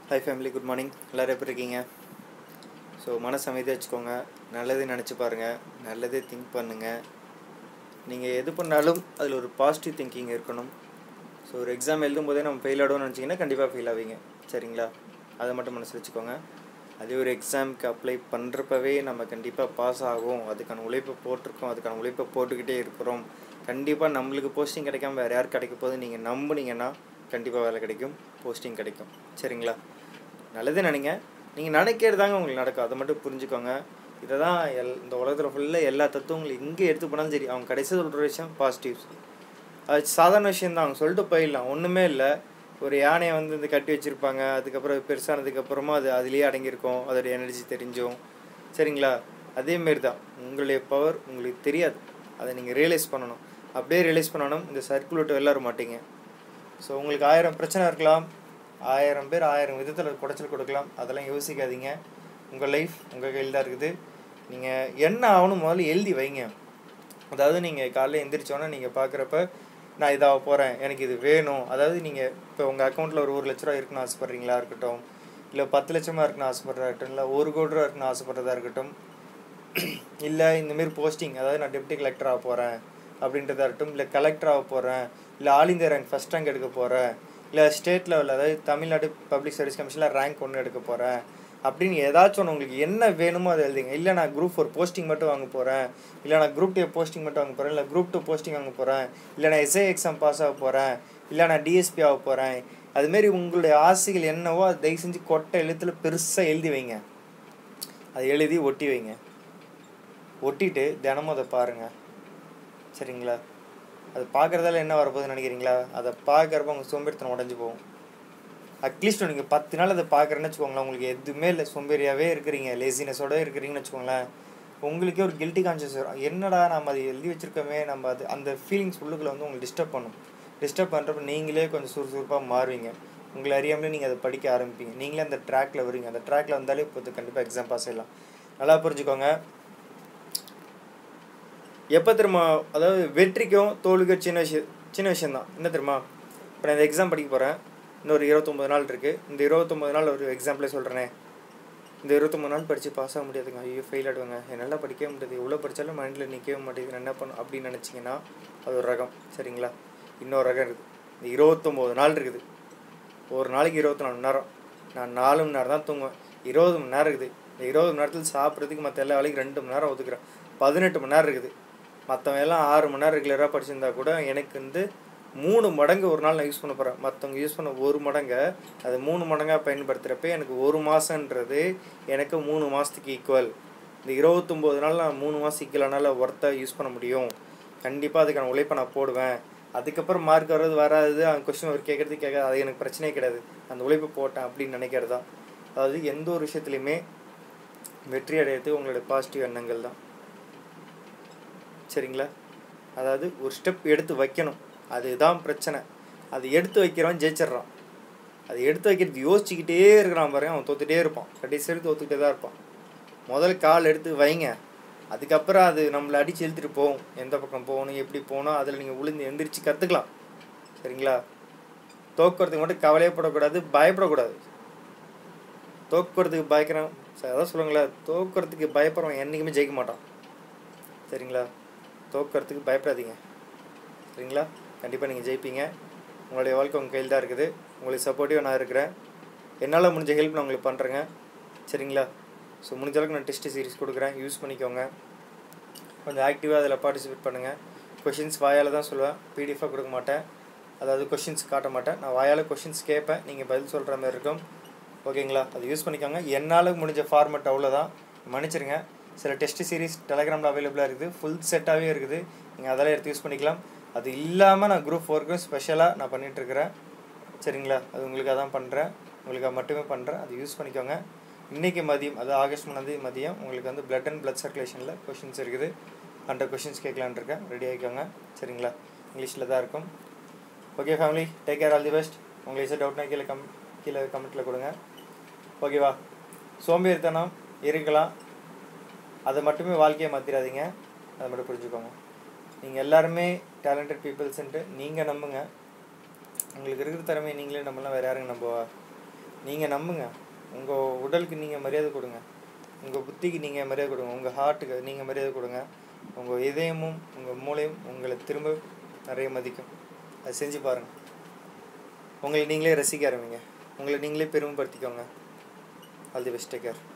hi family good morning எல்லோரும் எப்படி இருக்கீங்க ஸோ மனசு அமைதியாக வச்சுக்கோங்க நல்லதே நினச்சி பாருங்கள் நல்லதே திங்க் பண்ணுங்கள் நீங்கள் எது பண்ணாலும் அதில் ஒரு பாசிட்டிவ் திங்கிங் இருக்கணும் ஸோ ஒரு எக்ஸாம் எழுதும் போதே நம்ம ஃபெயில் ஆகிடும்னு நினச்சிங்கன்னா கண்டிப்பாக ஃபெயில் ஆவீங்க சரிங்களா அதை மட்டும் மனசில் வச்சுக்கோங்க அதே ஒரு எக்ஸாமுக்கு அப்ளை பண்ணுறப்பவே நம்ம கண்டிப்பாக பாஸ் ஆகும் அதுக்கான உழைப்பை போட்டிருக்கோம் அதுக்கான உழைப்பை போட்டுக்கிட்டே இருக்கிறோம் கண்டிப்பாக நம்மளுக்கு போஸ்டிங் கிடைக்காம வேறு யார் கிடைக்க போது நீங்கள் நம்புனீங்கன்னா கண்டிப்பாக வேலை கிடைக்கும் போஸ்டிங் கிடைக்கும் சரிங்களா நல்லதே நினைங்க நீங்கள் நினைக்கிறது தாங்க உங்களுக்கு நடக்கும் அதை மட்டும் புரிஞ்சுக்கோங்க இதை தான் எல் இந்த உலகத்தில் ஃபுல்லாக எல்லா தத்துவங்களும் எங்கே எடுத்து போனாலும் சரி அவங்க கடைசி சொல்கிற விஷயம் பாசிட்டிவ்ஸ் அது சாதாரண விஷயந்தான் அவங்க சொல்லிட்டு போயிடலாம் ஒன்றுமே இல்லை ஒரு யானையை வந்து இந்த கட்டி வச்சுருப்பாங்க அதுக்கப்புறம் பெருசானதுக்கப்புறமா அது அதுலேயே அடங்கியிருக்கும் அதோட எனர்ஜி தெரிஞ்சும் சரிங்களா அதேமாரி தான் உங்களுடைய பவர் உங்களுக்கு தெரியாது அதை நீங்கள் ரியலைஸ் பண்ணணும் அப்படியே ரியலைஸ் பண்ணணும் இந்த சர்க்கிள் விட்டு வெளில வர மாட்டீங்க ஸோ உங்களுக்கு ஆயிரம் பிரச்சனை இருக்கலாம் ஆயிரம் பேர் ஆயிரம் விதத்தில் குடைச்சல் கொடுக்கலாம் அதெல்லாம் யோசிக்காதீங்க உங்கள் லைஃப் உங்கள் கையில் தான் இருக்குது நீங்கள் என்ன ஆகணும் முதல்ல எழுதி வைங்க அதாவது நீங்கள் காலைல எந்திரிச்சோன்னே நீங்கள் பார்க்குறப்ப நான் இதாக போகிறேன் எனக்கு இது வேணும் அதாவது நீங்கள் இப்போ உங்கள் அக்கௌண்ட்டில் ஒரு ஒரு லட்ச ரூபா இருக்குன்னு ஆசைப்பட்றீங்களா இருக்கட்டும் இல்லை பத்து லட்சமாக இருக்குன்னு ஆசைப்படுறதா இருக்கட்டும் இல்லை ஒரு கோடி ரூபா இருக்குன்னு ஆசைப்படுறதா இருக்கட்டும் இல்லை இந்தமாரி போஸ்டிங் அதாவது நான் டெப்டி கலெக்டர் ஆக போகிறேன் அப்படின்றதா இருக்கட்டும் இல்லை கலெக்டர் ஆக போகிறேன் இல்லை all India rank first rank எடுக்க போகிறேன் இல்லை ஸ்டேட் லெவலில் அதாவது தமிழ்நாடு பப்ளிக் சர்வீஸ் கமிஷனில் ரேங்க் ஒன்று எடுக்க போகிறேன் அப்படின்னு ஏதாச்சும் ஒன்று உங்களுக்கு என்ன வேணுமோ அதை எழுதிங்க இல்லை நான் குரூப் ஃபோர் போஸ்டிங் மட்டும் வாங்க போகிறேன் இல்லை நான் குரூப் டூ போஸ்டிங் மட்டும் வாங்க போகிறேன் இல்லை குரூப் டூ போஸ்டிங் வாங்க போகிறேன் இல்லை நான் எஸ்ஐ எக்ஸாம் பாஸ் ஆக போகிறேன் இல்லை நான் டிஎஸ்பி ஆக போகிறேன் அதுமாரி உங்களுடைய ஆசைகள் என்னவோ அதை தயவு செஞ்சு கொட்டை எழுத்தில் பெருசாக எழுதி வைங்க அதை எழுதி ஒட்டி வைங்க ஒட்டிட்டு தினமும் அதை பாருங்கள் சரிங்களா அது பார்க்குறதால என்ன வரப்போகுதுன்னு நினைக்கிறீங்களா அதை பார்க்குறப்ப உங்கள் சோம்பேறித்தனம் உடஞ்சி போகும் அட்லீஸ்ட் நீங்கள் பத்து நாள் அதை பார்க்குறேன்னு வச்சுக்கோங்களேன் உங்களுக்கு எதுவுமே இல்லை சோம்பேறியாகவே இருக்கிறீங்க லேசினஸோட இருக்கிறீங்கன்னு வச்சுக்கோங்களேன் உங்களுக்கே ஒரு கில்ட்டி கான்ஷியஸ் வரும் என்னடா நம்ம அதை எழுதி வச்சுருக்கோமே நம்ம அது அந்த ஃபீலிங்ஸ் உள்ளுக்குள்ள வந்து உங்களுக்கு டிஸ்டர்ப் பண்ணும் டிஸ்டர்ப் பண்ணுறப்ப நீங்களே கொஞ்சம் சுறுசுறுப்பாக மாறுவீங்க உங்களை அறியாமலே நீங்கள் அதை படிக்க ஆரம்பிப்பீங்க நீங்களே அந்த ட்ராக்கில் வருவீங்க அந்த ட்ராக்கில் வந்தாலே இப்போ கண்டிப்பாக எக்ஸாம் பாஸ் ஆகிடலாம் நல்லா புரிஞ்சுக்கோங்க எப்போ தெரியுமா அதாவது வெற்றிக்கும் தோல்விக்கும் சின்ன விஷயம் சின்ன விஷயந்தான் என்ன தெரியுமா இப்போ நான் இந்த எக்ஸாம் படிக்க போகிறேன் இன்னொரு இருபத்தொம்பது நாள் இருக்குது இந்த இருபத்தொம்பது நாள் ஒரு எக்ஸாம்பிளே சொல்கிறேனே இந்த இருபத்தொம்பது நாள் படித்து பாஸ் ஆக முடியாதுங்க ஐயோ ஃபெயில் ஆகிடுவாங்க என்னால் படிக்கவே முடியாது எவ்வளோ படித்தாலும் மைண்டில் நிற்கவே மாட்டேங்குது நான் என்ன பண்ணும் அப்படின்னு நினச்சிங்கன்னா அது ஒரு ரகம் சரிங்களா இன்னொரு ரகம் இருக்குது இந்த இருபத்தொம்போது நாள் இருக்குது ஒரு நாளைக்கு இருபத்தி நாலு மணி நேரம் நான் நாலு மணி நேரம் தான் தூங்குவேன் இருபது மணி நேரம் இருக்குது இந்த இருபது மணி நேரத்தில் சாப்பிட்றதுக்கு மற்ற எல்லா வேலைக்கும் ரெண்டு மணி நேரம் ஒதுக்குறேன் பதினெட்டு மணி நேரம் இருக்குது மற்றவங்க எல்லாம் ஆறு மணி நேரம் ரெகுலராக படிச்சிருந்தா கூட எனக்கு வந்து மூணு மடங்கு ஒரு நாள் நான் யூஸ் பண்ண போகிறேன் மற்றவங்க யூஸ் பண்ண ஒரு மடங்கை அது மூணு மடங்காக பயன்படுத்துகிறப்ப எனக்கு ஒரு மாதன்றது எனக்கு மூணு மாதத்துக்கு ஈக்குவல் இந்த இருபத்தொம்போது நாள் நான் மூணு மாதம் ஈக்குவலானால ஒர்த்தாக யூஸ் பண்ண முடியும் கண்டிப்பாக அதுக்கான உழைப்பை நான் போடுவேன் அதுக்கப்புறம் மார்க் வர்றது வராது அவங்க கொஸ்டின் ஒரு கேட்குறது கேட்காது அது எனக்கு பிரச்சனையே கிடையாது அந்த உழைப்பு போட்டேன் அப்படின்னு நினைக்கிறது தான் அதாவது எந்த ஒரு விஷயத்துலையுமே வெற்றி அடையிறது உங்களோட பாசிட்டிவ் எண்ணங்கள் தான் சரிங்களா அதாவது ஒரு ஸ்டெப் எடுத்து வைக்கணும் அதுதான் பிரச்சனை அது எடுத்து வைக்கிறவன் ஜெயிச்சிட்றான் அது எடுத்து வைக்கிறது யோசிச்சுக்கிட்டே இருக்கிறான் பாருங்க அவன் தோத்துட்டே இருப்பான் கடைசி வரைக்கும் தோத்துக்கிட்டே தான் இருப்பான் முதல் கால் எடுத்து வைங்க அதுக்கப்புறம் அது நம்மளை அடித்து இழுத்துட்டு போகும் எந்த பக்கம் போகணும் எப்படி போகணும் அதில் நீங்கள் விழுந்து எந்திரிச்சு கற்றுக்கலாம் சரிங்களா தோக்குறதுக்கு மட்டும் கவலையப்படக்கூடாது பயப்படக்கூடாது தோக்குறதுக்கு பயக்கிறோம் அதான் சொல்லுங்களேன் தோக்குறதுக்கு பயப்படுறவன் என்றைக்குமே ஜெயிக்க மாட்டான் சரிங்களா தோக்குறதுக்கு பயப்படாதீங்க சரிங்களா கண்டிப்பாக நீங்கள் ஜெயிப்பீங்க உங்களுடைய வாழ்க்கை உங்கள் கையில் தான் இருக்குது உங்களுக்கு சப்போர்ட்டிவாக நான் இருக்கிறேன் என்னால் முடிஞ்ச ஹெல்ப் நான் உங்களுக்கு பண்ணுறேங்க சரிங்களா ஸோ முடிஞ்ச அளவுக்கு நான் டெஸ்ட் சீரிஸ் கொடுக்குறேன் யூஸ் பண்ணிக்கோங்க கொஞ்சம் ஆக்டிவாக அதில் பார்ட்டிசிபேட் பண்ணுங்கள் கொஷின்ஸ் வாயால் தான் சொல்லுவேன் பிடிஎஃபாக கொடுக்க மாட்டேன் அதாவது கொஷின்ஸ் காட்ட மாட்டேன் நான் வாயால் கொஷின்ஸ் கேட்பேன் நீங்கள் பதில் சொல்கிற மாதிரி இருக்கும் ஓகேங்களா அது யூஸ் பண்ணிக்கோங்க என்னால் முடிஞ்ச ஃபார்மெட் அவ்வளோதான் மன்னிச்சிருங்க சில டெஸ்ட் சீரிஸ் டெலகிராமில் அவைலபிளாக இருக்குது ஃபுல் செட்டாகவே இருக்குது நீங்கள் அதெல்லாம் எடுத்து யூஸ் பண்ணிக்கலாம் அது இல்லாமல் நான் குரூப் ஃபோருக்கும் ஸ்பெஷலாக நான் பண்ணிகிட்ருக்கிறேன் சரிங்களா அது உங்களுக்காக தான் பண்ணுறேன் உங்களுக்காக மட்டுமே பண்ணுறேன் அது யூஸ் பண்ணிக்கோங்க இன்றைக்கி மதியம் அது ஆகஸ்ட் மூணாந்தேதி மதியம் உங்களுக்கு வந்து பிளட் அண்ட் பிளட் சர்க்குலேஷனில் கொஷின்ஸ் இருக்குது ஹண்ட்ரட் கொஷின்ஸ் கேட்கலான் இருக்கேன் ரெடி ஆகிக்கோங்க சரிங்களா இங்கிலீஷில் தான் இருக்கும் okay family take care all the best உங்களுக்கு டவுட்னா கீழே கம் கீழே கமெண்ட்டில் கொடுங்க ஓகேவா சோம்பேறித்தனம் இருக்கலாம் அதை மட்டுமே வாழ்க்கையை மாற்றிடாதீங்க அதை மட்டும் புரிஞ்சுக்கோங்க நீங்கள் எல்லாருமே டேலண்டட் பீப்புள்ஸ்ன்ட்டு நீங்கள் நம்புங்க உங்களுக்கு இருக்கிற திறமையை நீங்களே நம்பலாம் வேறு யாருங்க நம்புவா நீங்கள் நம்புங்க உங்கள் உடலுக்கு நீங்கள் மரியாதை கொடுங்க உங்கள் புத்திக்கு நீங்கள் மரியாதை கொடுங்க உங்கள் ஹார்ட்டுக்கு நீங்கள் மரியாதை கொடுங்க உங்கள் இதயமும் உங்கள் மூளையும் உங்களை திரும்ப நிறைய மதிக்கும் அது செஞ்சு பாருங்கள் உங்களை நீங்களே ரசிக்க ஆரம்பிங்க உங்களை நீங்களே பெருமைப்படுத்திக்கோங்க all the best take care